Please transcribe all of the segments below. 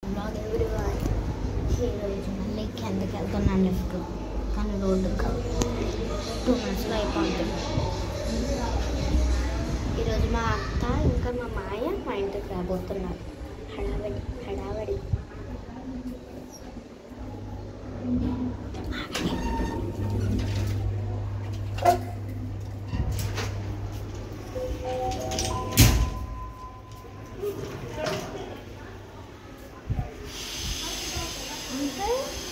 Blog everyone ఈరోజు మళ్ళీ కిందకి వెళ్తున్నాను లిఫ్ట్ కానీ రోడ్డు కాదు టూ మినిట్స్లో అయిపోతుంది ఈరోజు మా అత్త ఇంకా మా మాయ మా ఇంటికి రాబోతున్నారు హడావడి హడావడి అంటే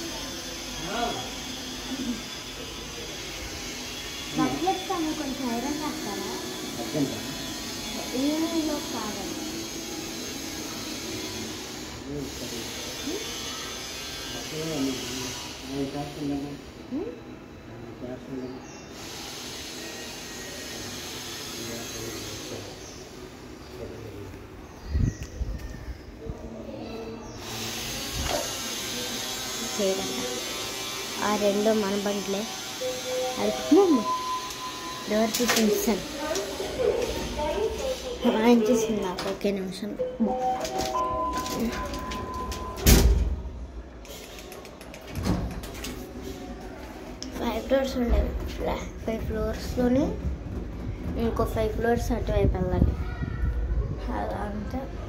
బట్టలు ఇస్తాను కొంచెం ఐరన్ చేస్తారా ఈవినింగ్లో కావాలి ఉం? చేయడంట ఆ రెండు మన బండ్లే అది మమ్మ డోర్ చూపించాను ఆయన చూసింది నాకు ఒకే నిమిషం ఫైవ్ ఫ్లోర్స్ ఉండేవి ఫైవ్ ఫ్లోర్స్లోనే ఇంకో ఫైవ్ ఫ్లోర్స్ అటువైపు వెళ్ళాలి అలా అంతా